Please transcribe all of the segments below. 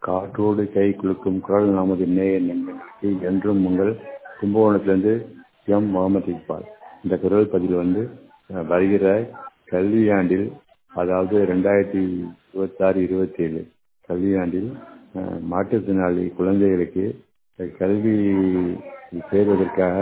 காற்றோடு கை குலுக்கும் குரல் நமது நேய நண்பர்களுக்கு என்றும் உங்கள் கும்பகோணத்திலிருந்து எம் முகமது இக்பால் இந்த குரல் பதிவு வந்து அஹ், வருகிற கல்வியாண்டில் அதாவது ரெண்டாயிரத்தி இருபத்தாறு இருபத்தி ஏழு கல்வியாண்டில் அஹ், மாற்றுத்திறனாளி குழந்தைகளுக்கு கல்வி சேர்வதற்காக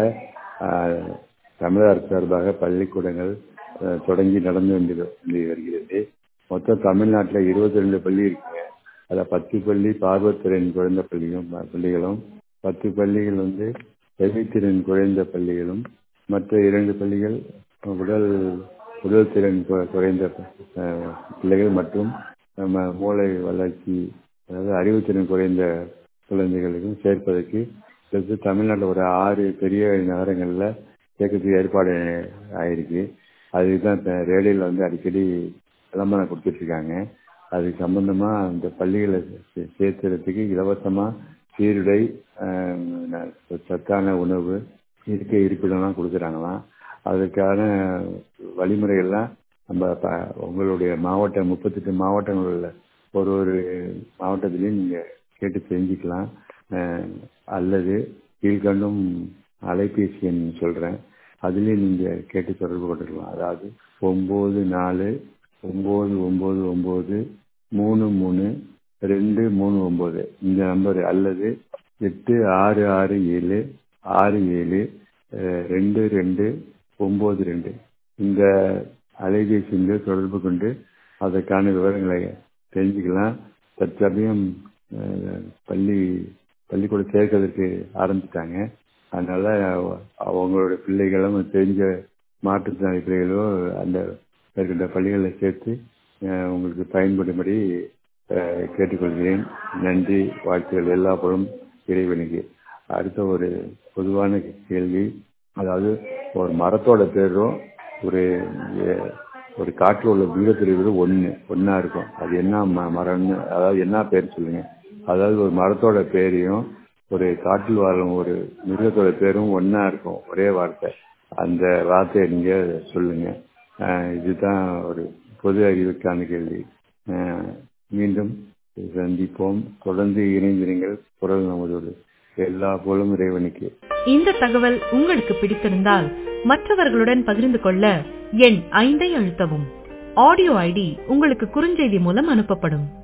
அஹ், தமிழக அரசு சார்பாக பள்ளிக்கூடங்கள் அஹ், தொடங்கி நடந்து வந்து வந்து வருகிறது மொத்தம் தமிழ்நாட்டில் இருபத்தி ரெண்டு பள்ளி இருக்குங்க அதில் பத்து பள்ளி பார்வைத்திறன் குறைந்த பள்ளியும் பள்ளிகளும் பத்து பள்ளிகள் வந்து செவித்திறன் குறைந்த பள்ளிகளும் மற்ற இரண்டு பள்ளிகள் உடல் உடல் திறன் கு- குறைந்த அஹ், பிள்ளைகள் மற்றும் நம்ம மூளை வளர்ச்சி அதாவது அறிவுத்திறன் குறைந்த குழந்தைகளுக்கும் சேர்ப்பதற்கு அடுத்து தமிழ்நாட்டில் ஒரு ஆறு பெரிய நகரங்களில் சேர்க்கறதுக்கு ஏற்பாடு ஆயிருக்கு அதுக்கு தான் இப்போ ரேடியோவில் வந்து அடிக்கடி விளம்பரம் கொடுத்துட்ருக்காங்க அது சம்பந்தமாக அந்த பள்ளிகளை சே- சேர்த்துறதுக்கு இலவசமாக சீருடை ஆஹ், ந- சத்தான உணவு இருக்கை இருப்பிடம்லாம் கொடுக்குறாங்களாம் அதுக்கான வழிமுறைகள்லாம் நம்ம ப உங்களுடைய மாவட்டம் முப்பத்தெட்டு மாவட்டங்களில் ஒரு ஒரு மாவட்டத்திலையும் நீங்கள் கேட்டு தெரிஞ்சுக்கலாம் ஆஹ், அல்லது கீழ்கண்டும் அலைபேசி எண் சொல்கிறேன் அதுலேயும் நீங்கள் கேட்டு தொடர்பு கொண்டுக்கலாம் அதாவது ஒம்பது நாலு ஒம்பது ஒம்பது ஒம்பது மூணு மூணு ரெண்டு மூணு ஒம்பது இந்த நம்பர் அல்லது எட்டு ஆறு ஆறு ஏழு ஆறு ஏழு அஹ், ரெண்டு ரெண்டு ஒம்பது ரெண்டு இந்த அலைபேசியில் தொடர்பு கொண்டு அதற்கான விவரங்களை தெரிஞ்சுக்கலாம் தற்சமயம் அஹ், பள்ளி பள்ளிக்கூடம் சேர்க்கறதுக்கு ஆரம்பிச்சிட்டாங்க அதனால அவங்களோட பிள்ளைகளும் தெரிஞ்ச மாற்றுத்திறனாளி பிள்ளைகளோ அந்த இருக்கின்ற பள்ளிகளில் சேர்த்து அஹ், உங்களுக்கு பயன்படும்படி அஹ், கேட்டுக்கொள்கிறேன் நன்றி வாழ்த்துக்கள் எல்லா புறம் இறைவனுக்கு அடுத்த ஒரு பொதுவான கேள்வி அதாவது ஒரு மரத்தோட பேரும் ஒரு எ- ஒரு காட்டில் உள்ள மிருகத்திற்கு ஒன்று ஒன்றா இருக்கும் அது என்ன ம- மரம்னு அதாவது என்ன பேர் சொல்லுங்க அதாவது ஒரு மரத்தோட பேரையும் ஒரு காட்டில் வாழும் ஒரு மிருகத்தோட பேரும் ஒன்றா இருக்கும் ஒரே வார்த்தை அந்த வார்த்தையை நீங்கள் சொல்லுங்க அஹ் இதுதான் ஒரு பொது அறிவுக்கான கேள்வி அஹ் மீண்டும் சந்திப்போம் தொடர்ந்து இணைந்திருங்கள் குரல் நமதோடு எல்லா புகழும் இறைவனுக்கு இந்த தகவல் உங்களுக்கு பிடித்திருந்தால் மற்றவர்களுடன் பகிர்ந்து கொள்ள எண் ஐந்தை அழுத்தவும் ஆடியோ ஐடி உங்களுக்கு குறுஞ்செய்தி மூலம் அனுப்பப்படும்